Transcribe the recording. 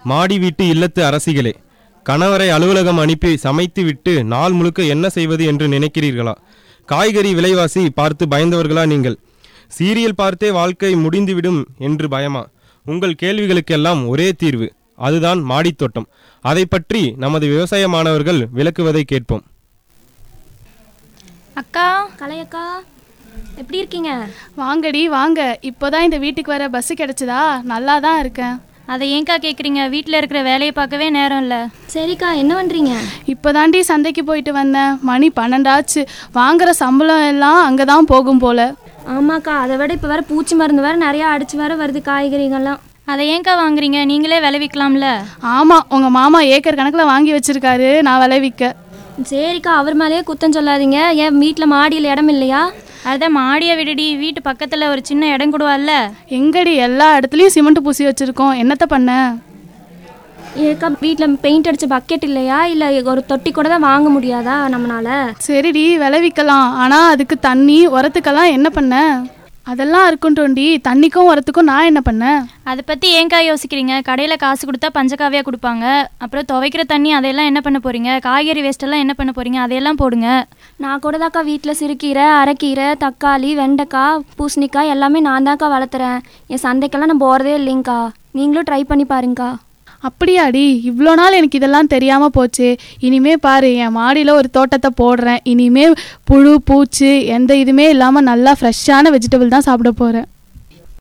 மாடி வீட்டு இல்லத்து அரசிகளே கணவரை அலுவலகம் அனுப்பி சமைத்து விட்டு நாள் முழுக்க என்ன செய்வது என்று நினைக்கிறீர்களா காய்கறி விலைவாசி பார்த்து பயந்தவர்களா நீங்கள் சீரியல் பார்த்தே வாழ்க்கை முடிந்துவிடும் என்று பயமா உங்கள் கேள்விகளுக்கெல்லாம் ஒரே தீர்வு அதுதான் மாடித்தோட்டம் அதை பற்றி நமது விவசாய மாணவர்கள் விளக்குவதை கேட்போம் அக்கா கலையக்கா எப்படி இருக்கீங்க வாங்கடி வாங்க இப்போதான் இந்த வீட்டுக்கு வர பஸ் கிடைச்சதா நல்லா தான் இருக்கேன் அதை ஏன்க்கா கேட்குறீங்க வீட்டில் இருக்கிற வேலையை பார்க்கவே நேரம் இல்லை சரிக்கா என்ன பண்ணுறீங்க இப்போதாண்டி சந்தைக்கு போயிட்டு வந்தேன் மணி பன்னெண்டாச்சு வாங்குற சம்பளம் எல்லாம் அங்கே தான் போகும் போல ஆமாக்கா அதை விட இப்போ வேற பூச்சி மருந்து வேற நிறையா அடிச்சு வேற வருது காய்கறிகள்லாம் அதை ஏன்க்கா வாங்குறீங்க நீங்களே விளைவிக்கலாம்ல ஆமாம் உங்கள் மாமா ஏக்கர் கணக்கில் வாங்கி வச்சிருக்காரு நான் விளைவிக்க சரிக்கா அவர் மேலேயே குத்தம் சொல்லாதீங்க ஏன் வீட்டில் மாடியில் இடம் இல்லையா அதான் மாடியை விடுடி வீட்டு பக்கத்தில் ஒரு சின்ன இடம் கூடுவால்ல எங்கடி எல்லா இடத்துலையும் சிமெண்ட் பூசி வச்சிருக்கோம் என்னத்த பண்ண ஏக்கா வீட்டில் பெயிண்ட் அடிச்ச பக்கெட் இல்லையா இல்லை ஒரு தொட்டி கூட தான் வாங்க முடியாதா நம்மளால சரிடி விளைவிக்கலாம் ஆனால் அதுக்கு தண்ணி உரத்துக்கெல்லாம் என்ன பண்ண அதெல்லாம் இருக்கும்டோண்டி தண்ணிக்கும் உரத்துக்கும் நான் என்ன பண்ணேன் அதை பற்றி ஏன்க்கா யோசிக்கிறீங்க கடையில் காசு கொடுத்தா பஞ்சகாவியாக கொடுப்பாங்க அப்புறம் துவைக்கிற தண்ணி அதையெல்லாம் என்ன பண்ண போகிறீங்க காய்கறி வேஸ்ட்டெல்லாம் என்ன பண்ண போகிறீங்க அதையெல்லாம் போடுங்க நான் கூட தாக்கா வீட்டில் சிறுகீரை அரைக்கீரை தக்காளி வெண்டைக்காய் பூசணிக்காய் எல்லாமே நான் தான்க்கா வளர்த்துறேன் என் சந்தைக்கெல்லாம் நான் போகிறதே இல்லைங்க்கா நீங்களும் ட்ரை பண்ணி பாருங்கக்கா அப்படியாடி இவ்வளோ நாள் எனக்கு இதெல்லாம் தெரியாமல் போச்சு இனிமே பாரு என் மாடியில் ஒரு தோட்டத்தை போடுறேன் இனிமே புழு பூச்சி எந்த இதுவுமே இல்லாமல் நல்லா ஃப்ரெஷ்ஷான வெஜிடபிள் தான் சாப்பிட போகிறேன்